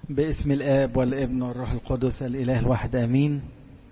باسم الآب والابن والروح القدس الإله الواحد آمين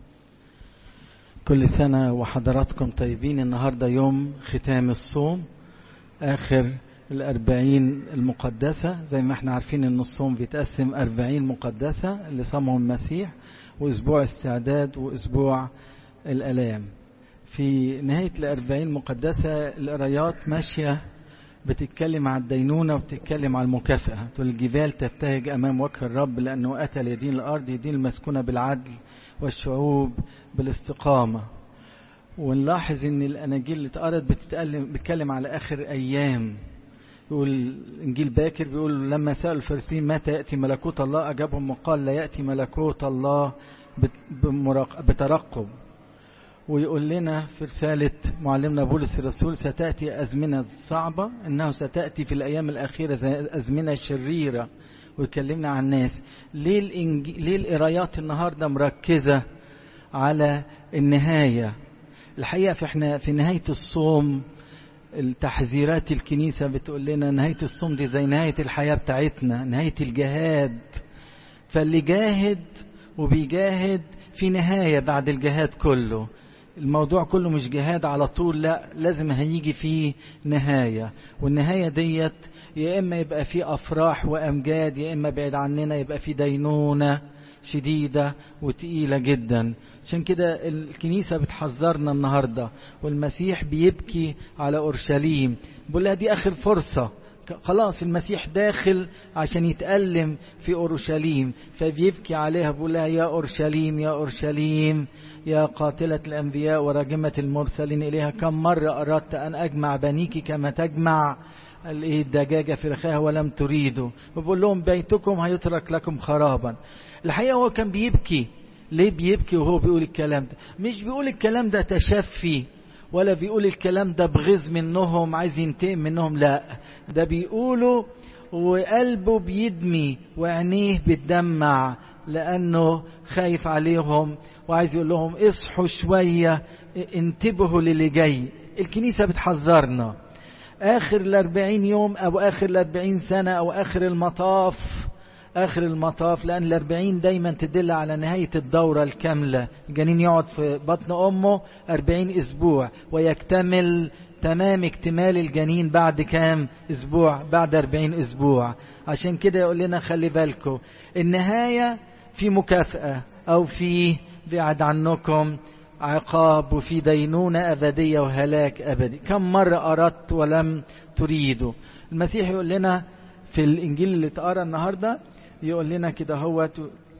كل سنة وحضراتكم طيبين النهاردة يوم ختام الصوم آخر الأربعين المقدسة زي ما احنا عارفين ان الصوم بيتقسم أربعين مقدسة اللي صامهم المسيح وأسبوع استعداد وأسبوع الألام في نهاية الأربعين مقدسة القرايات ماشية بتتكلم عن الدينونة وبتتكلم عن المكافأة تقول الجبال تبتهج أمام وجه الرب لأنه أتى ليدين الأرض يدين المسكونة بالعدل والشعوب بالاستقامة ونلاحظ ان الاناجيل اللي اتقرت بتتكلم بتتكلم على اخر ايام يقول انجيل باكر بيقول لما سالوا الفرسين متى ياتي ملكوت الله اجابهم وقال لا ياتي ملكوت الله بترقب ويقول لنا في رسالة معلمنا بولس الرسول ستأتي أزمنة صعبة إنه ستأتي في الأيام الأخيرة زي أزمنة شريرة ويكلمنا عن الناس ليه, الإنج... ليه القرايات النهاردة مركزة على النهاية الحقيقة في احنا في نهاية الصوم التحذيرات الكنيسة بتقول لنا نهاية الصوم دي زي نهاية الحياة بتاعتنا نهاية الجهاد فاللي جاهد وبيجاهد في نهاية بعد الجهاد كله الموضوع كله مش جهاد على طول لا لازم هيجي فيه نهاية والنهاية ديت يا إما يبقى فيه أفراح وأمجاد يا إما بعيد عننا يبقى فيه دينونة شديدة وتقيلة جدا عشان كده الكنيسة بتحذرنا النهاردة والمسيح بيبكي على أورشليم بيقول لها دي آخر فرصة خلاص المسيح داخل عشان يتألم في أورشليم فبيبكي عليها بيقول لها يا أورشليم يا أورشليم يا قاتلة الأنبياء وراجمة المرسلين إليها كم مرة أردت أن أجمع بنيك كما تجمع الدجاجة في رخاها ولم تريدوا وبقول لهم بيتكم هيترك لكم خرابا الحقيقة هو كان بيبكي ليه بيبكي وهو بيقول الكلام ده مش بيقول الكلام ده تشفي ولا بيقول الكلام ده بغيظ منهم عايز ينتقم منهم لا ده بيقوله وقلبه بيدمي وعينيه بتدمع لأنه خايف عليهم وعايز يقول لهم اصحوا شوية انتبهوا للي جاي الكنيسة بتحذرنا آخر الأربعين يوم أو آخر الأربعين سنة أو آخر المطاف آخر المطاف لأن الأربعين دايما تدل على نهاية الدورة الكاملة الجنين يقعد في بطن أمه أربعين أسبوع ويكتمل تمام اكتمال الجنين بعد كام أسبوع بعد أربعين أسبوع عشان كده يقول لنا خلي بالكم النهاية في مكافأة أو في بعد عنكم عقاب وفي دينونة أبدية وهلاك أبدي كم مرة أردت ولم تريدوا المسيح يقول لنا في الإنجيل اللي اتقرا النهاردة يقول لنا كده هو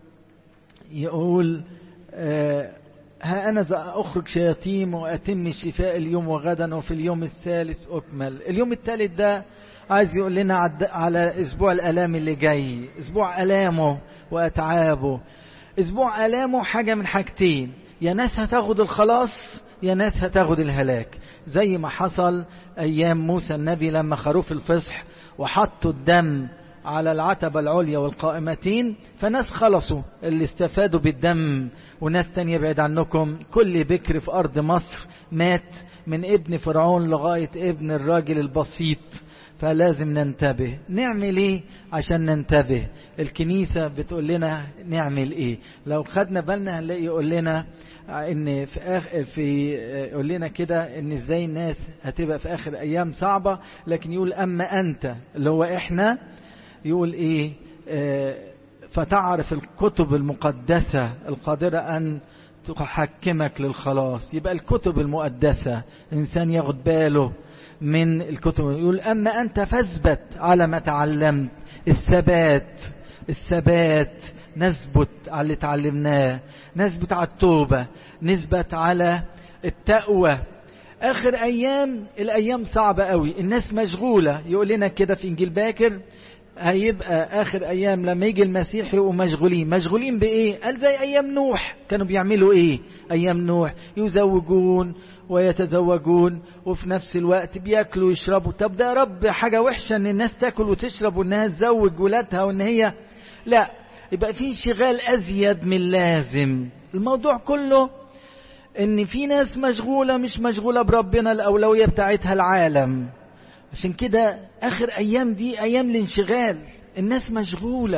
يقول آه ها أنا أخرج شياطين وأتم الشفاء اليوم وغدا وفي اليوم الثالث أكمل اليوم الثالث ده عايز يقول لنا على أسبوع الألام اللي جاي أسبوع ألامه وأتعابه أسبوع ألامه حاجة من حاجتين يا ناس هتاخد الخلاص يا ناس هتاخد الهلاك زي ما حصل أيام موسى النبي لما خروف الفصح وحطوا الدم على العتبة العليا والقائمتين فناس خلصوا اللي استفادوا بالدم وناس تانية بعيد عنكم كل بكر في أرض مصر مات من ابن فرعون لغاية ابن الراجل البسيط فلازم ننتبه نعمل ايه عشان ننتبه الكنيسة بتقول لنا نعمل ايه لو خدنا بالنا هنلاقي يقول لنا ان في آخر في يقول لنا كده ان ازاي الناس هتبقى في اخر ايام صعبة لكن يقول اما انت اللي هو احنا يقول ايه آه فتعرف الكتب المقدسة القادرة ان تحكمك للخلاص يبقى الكتب المقدسة انسان ياخد باله من الكتب يقول أما أنت فاثبت على ما تعلمت الثبات الثبات نثبت على اللي تعلمناه نثبت على التوبة نثبت على التقوى آخر أيام الأيام صعبة قوي الناس مشغولة يقول لنا كده في إنجيل باكر هيبقى آخر أيام لما يجي المسيح يبقوا مشغولين مشغولين بإيه؟ قال زي أيام نوح كانوا بيعملوا إيه؟ أيام نوح يزوجون ويتزوجون وفي نفس الوقت بياكلوا ويشربوا طب ده يا رب حاجة وحشة ان الناس تاكل وتشرب وانها تزوج ولادها وان هي لا يبقى في انشغال ازيد من اللازم الموضوع كله ان في ناس مشغولة مش مشغولة بربنا الاولوية بتاعتها العالم عشان كده اخر ايام دي ايام الانشغال الناس مشغولة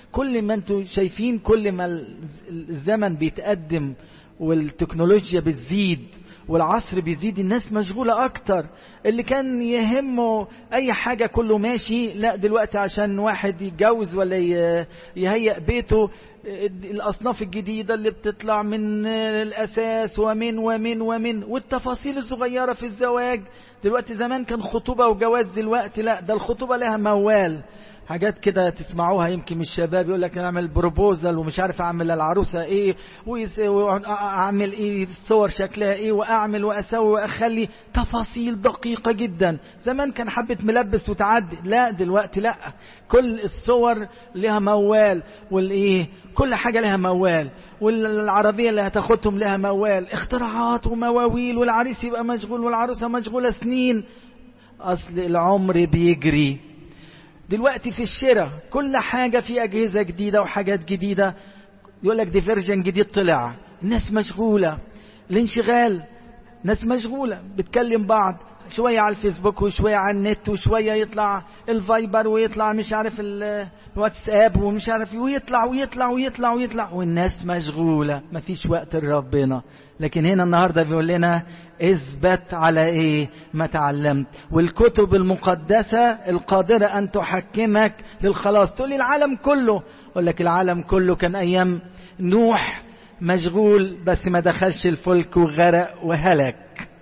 كل ما انتوا شايفين كل ما الزمن بيتقدم والتكنولوجيا بتزيد والعصر بيزيد الناس مشغولة أكتر اللي كان يهمه أي حاجة كله ماشي لا دلوقتي عشان واحد يتجوز ولا يهيئ بيته الأصناف الجديدة اللي بتطلع من الأساس ومن ومن ومن والتفاصيل الصغيرة في الزواج دلوقتي زمان كان خطوبة وجواز دلوقتي لا ده الخطوبة لها موال حاجات كده تسمعوها يمكن من الشباب يقول لك انا اعمل بروبوزل ومش عارف اعمل للعروسه ايه واعمل ايه الصور شكلها ايه واعمل واسوي واخلي تفاصيل دقيقه جدا زمان كان حبه ملبس وتعدي لا دلوقتي لا كل الصور لها موال والايه كل حاجه لها موال والعربيه اللي هتاخدهم لها موال اختراعات ومواويل والعريس يبقى مشغول والعروسه مشغوله سنين اصل العمر بيجري دلوقتي في الشراء كل حاجة في أجهزة جديدة وحاجات جديدة يقول لك دي فيرجن جديد طلع الناس مشغولة الانشغال ناس مشغولة بتكلم بعض شوية على الفيسبوك وشوية على النت وشوية يطلع الفايبر ويطلع مش عارف الواتساب ومش عارف ويطلع ويطلع ويطلع ويطلع والناس مشغولة مفيش وقت لربنا لكن هنا النهاردة بيقول لنا اثبت على ايه ما تعلمت والكتب المقدسة القادرة ان تحكمك للخلاص تقول لي العالم كله اقول لك العالم كله كان ايام نوح مشغول بس ما دخلش الفلك وغرق وهلك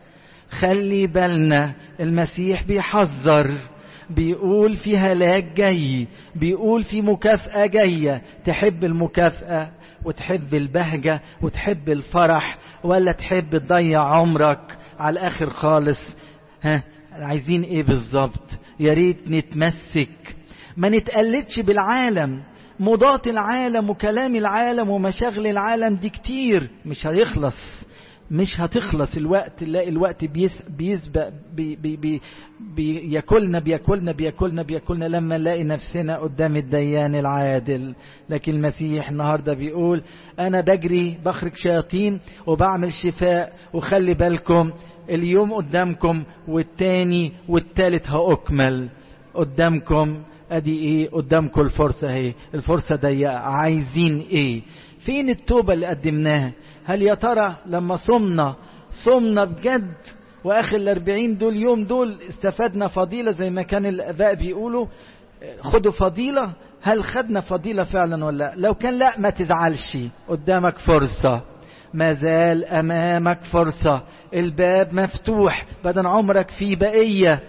خلي بالنا المسيح بيحذر بيقول في هلاك جاي بيقول في مكافأة جاية تحب المكافأة وتحب البهجة وتحب الفرح ولا تحب تضيع عمرك على الآخر خالص ها عايزين ايه بالظبط يا ريت نتمسك ما نتقلدش بالعالم موضات العالم وكلام العالم ومشاغل العالم دي كتير مش هيخلص مش هتخلص الوقت نلاقي الوقت بيس بيسبق بي بي بي بياكلنا بياكلنا بياكلنا بياكلنا لما نلاقي نفسنا قدام الديان العادل لكن المسيح النهارده بيقول انا بجري بخرج شياطين وبعمل شفاء وخلي بالكم اليوم قدامكم والتاني والتالت هأكمل قدامكم ادي ايه قدامكم الفرصة اهي الفرصة ضيقة عايزين ايه فين التوبة اللي قدمناها هل يا ترى لما صمنا صمنا بجد واخر الاربعين دول يوم دول استفدنا فضيلة زي ما كان الاباء بيقولوا خدوا فضيلة هل خدنا فضيلة فعلا ولا لا لو كان لا ما تزعلش قدامك فرصة ما زال امامك فرصة الباب مفتوح بدن عمرك فيه بقية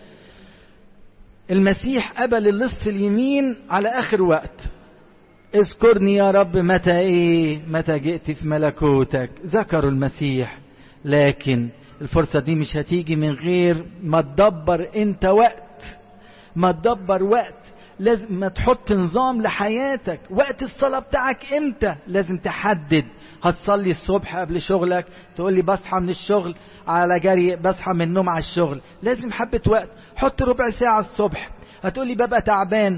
المسيح قبل اللص اليمين على اخر وقت اذكرني يا رب متى ايه متى جئت في ملكوتك ذكروا المسيح لكن الفرصة دي مش هتيجي من غير ما تدبر انت وقت ما تدبر وقت لازم ما تحط نظام لحياتك وقت الصلاة بتاعك امتى لازم تحدد هتصلي الصبح قبل شغلك تقول لي بصحى من الشغل على جري بصحى من النوم على الشغل لازم حبة وقت حط ربع ساعة الصبح هتقول لي ببقى تعبان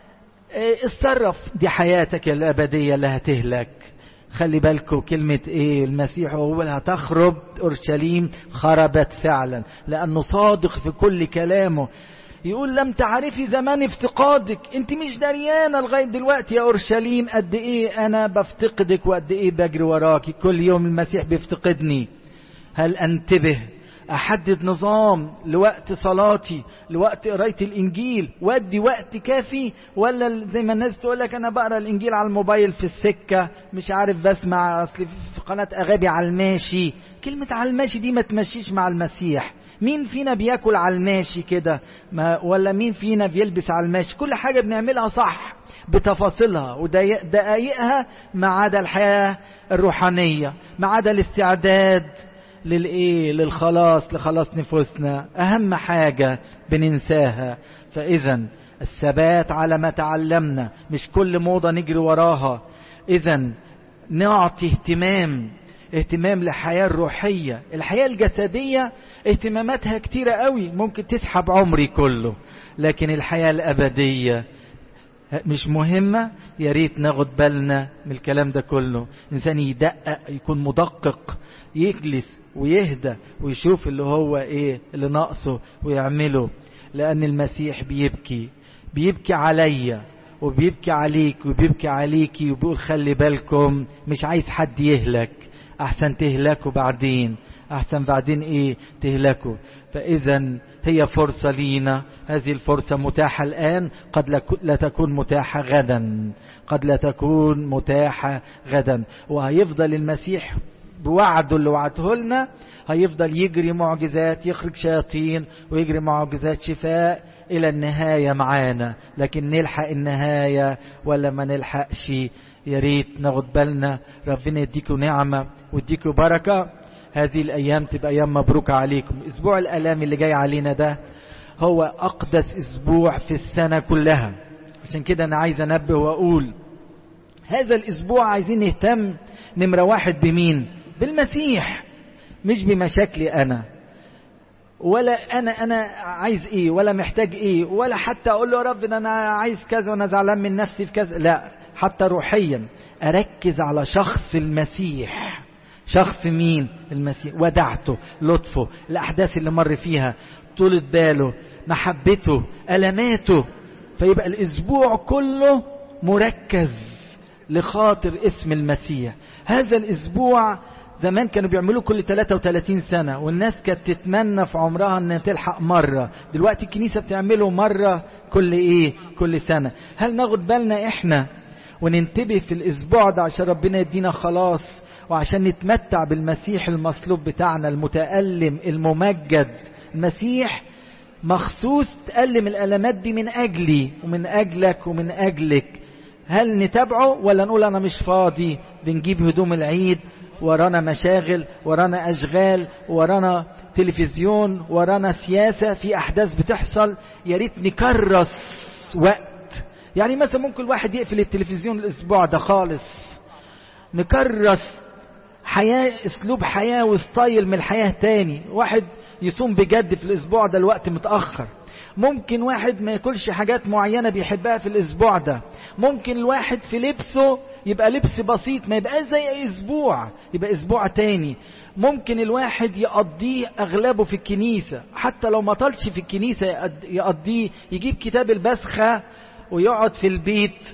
اتصرف دي حياتك الأبدية اللي هتهلك خلي بالكم كلمة ايه المسيح هو اللي هتخرب اورشليم خربت فعلا لانه صادق في كل كلامه يقول لم تعرفي زمان افتقادك انت مش دريانه لغايه دلوقتي يا اورشليم قد ايه انا بفتقدك وقد ايه بجري وراكي كل يوم المسيح بيفتقدني هل انتبه احدد نظام لوقت صلاتي لوقت قرايه الانجيل وادي وقت كافي ولا زي ما الناس تقول لك انا بقرا الانجيل على الموبايل في السكه مش عارف بسمع اصل في قناه اغابي على الماشي كلمه على الماشي دي ما تمشيش مع المسيح مين فينا بياكل على الماشي كده ولا مين فينا بيلبس على الماشي كل حاجه بنعملها صح بتفاصيلها ودقائقها ما عدا الحياه الروحانيه ما عدا الاستعداد للايه للخلاص لخلاص نفوسنا اهم حاجه بننساها فاذا الثبات على ما تعلمنا مش كل موضه نجري وراها اذا نعطي اهتمام اهتمام للحياه الروحيه الحياه الجسديه اهتماماتها كتيره قوي ممكن تسحب عمري كله لكن الحياه الابديه مش مهمة يا ريت ناخد بالنا من الكلام ده كله إنسان يدقق يكون مدقق يجلس ويهدى ويشوف اللي هو ايه اللي ناقصه ويعمله لأن المسيح بيبكي بيبكي عليا وبيبكي عليك وبيبكي عليكي وبيقول خلي بالكم مش عايز حد يهلك احسن تهلكوا بعدين احسن بعدين ايه تهلكوا فاذا هي فرصة لينا هذه الفرصة متاحة الآن قد لا تكون متاحة غدا قد لا تكون متاحة غدا وهيفضل المسيح بوعده اللي وعده لنا هيفضل يجري معجزات يخرج شياطين ويجري معجزات شفاء إلى النهاية معانا لكن نلحق النهاية ولا ما نلحقش يا ريت ناخد بالنا ربنا يديكم نعمة ويديكم بركة هذه الأيام تبقى أيام مبروكة عليكم أسبوع الألام اللي جاي علينا ده هو أقدس أسبوع في السنة كلها عشان كده أنا عايز أنبه وأقول هذا الأسبوع عايزين نهتم نمرة واحد بمين بالمسيح مش بمشاكلي أنا ولا أنا أنا عايز إيه ولا محتاج إيه ولا حتى أقول له يا رب أنا عايز كذا وأنا زعلان من نفسي في كذا لا حتى روحيا أركز على شخص المسيح شخص مين المسيح ودعته لطفه الأحداث اللي مر فيها طولة باله محبته ألماته فيبقى الأسبوع كله مركز لخاطر اسم المسيح هذا الأسبوع زمان كانوا بيعملوه كل 33 سنة والناس كانت تتمنى في عمرها ان تلحق مرة دلوقتي الكنيسة بتعمله مرة كل ايه كل سنة هل ناخد بالنا احنا وننتبه في الاسبوع ده عشان ربنا يدينا خلاص وعشان نتمتع بالمسيح المصلوب بتاعنا المتألم الممجد المسيح مخصوص تألم الألمات دي من أجلي ومن أجلك ومن أجلك هل نتابعه ولا نقول أنا مش فاضي بنجيب هدوم العيد ورانا مشاغل ورانا أشغال ورانا تلفزيون ورانا سياسة في أحداث بتحصل يا ريت نكرس وقت يعني مثلا ممكن الواحد يقفل التلفزيون الأسبوع ده خالص نكرس حياة اسلوب حياة وستايل من الحياة تاني واحد يصوم بجد في الاسبوع ده الوقت متأخر ممكن واحد ما ياكلش حاجات معينة بيحبها في الاسبوع ده ممكن الواحد في لبسه يبقى لبس بسيط ما يبقى زي اي اسبوع يبقى اسبوع تاني ممكن الواحد يقضيه اغلبه في الكنيسة حتى لو ما طالش في الكنيسة يقضيه يجيب كتاب البسخة ويقعد في البيت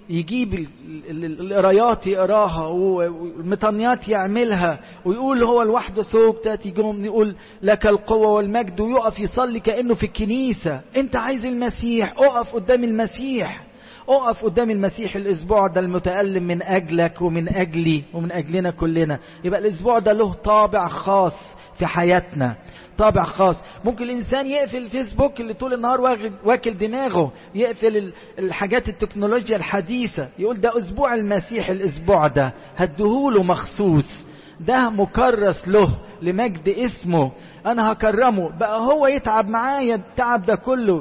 يجيب القرايات يقراها والمطنيات يعملها ويقول هو لوحده سوكتة يقوم يقول لك القوة والمجد ويقف يصلي كأنه في الكنيسة انت عايز المسيح اقف قدام المسيح اقف قدام المسيح الاسبوع ده المتألم من اجلك ومن اجلي ومن اجلنا كلنا يبقى الاسبوع ده له طابع خاص في حياتنا طابع خاص ممكن الانسان يقفل الفيسبوك اللي طول النهار واكل دماغه يقفل الحاجات التكنولوجيا الحديثة يقول ده اسبوع المسيح الاسبوع ده هديهوله مخصوص ده مكرس له لمجد اسمه انا هكرمه بقى هو يتعب معايا التعب ده كله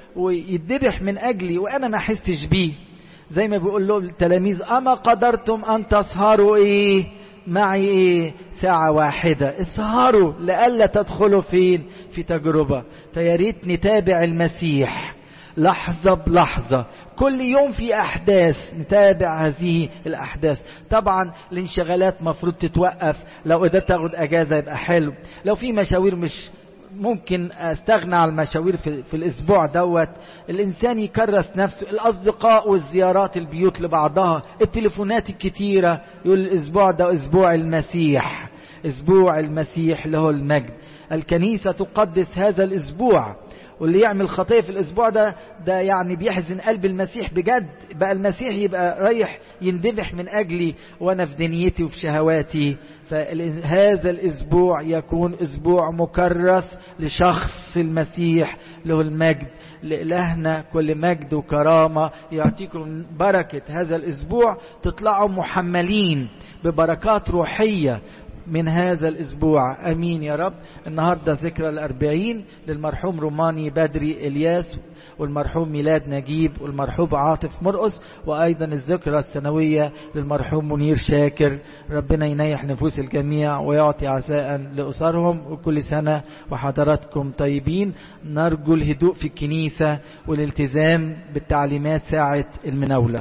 ويتذبح من اجلي وانا ما احسش بيه زي ما بيقول له التلاميذ اما قدرتم ان تسهروا ايه معي ايه ساعة واحدة اسهروا لألا تدخلوا فين في تجربة فيا ريت نتابع المسيح لحظة بلحظة كل يوم في أحداث نتابع هذه الأحداث طبعا الانشغالات مفروض تتوقف لو قدرت تاخد أجازة يبقى حلو لو في مشاوير مش ممكن استغنى عن المشاوير في, في الاسبوع دوت الانسان يكرس نفسه الاصدقاء والزيارات البيوت لبعضها التليفونات الكتيرة يقول الاسبوع ده اسبوع المسيح اسبوع المسيح له المجد الكنيسة تقدس هذا الاسبوع واللي يعمل خطية في الاسبوع ده ده يعني بيحزن قلب المسيح بجد بقى المسيح يبقى رايح يندبح من اجلي وانا في دنيتي وفي شهواتي فهذا الاسبوع يكون اسبوع مكرس لشخص المسيح له المجد لإلهنا كل مجد وكرامة يعطيكم بركة هذا الاسبوع تطلعوا محملين ببركات روحية من هذا الأسبوع أمين يا رب النهاردة ذكرى الأربعين للمرحوم روماني بدري إلياس والمرحوم ميلاد نجيب والمرحوم عاطف مرقس وأيضا الذكرى السنوية للمرحوم منير شاكر ربنا ينيح نفوس الجميع ويعطي عزاء لأسرهم وكل سنة وحضراتكم طيبين نرجو الهدوء في الكنيسة والالتزام بالتعليمات ساعة المناولة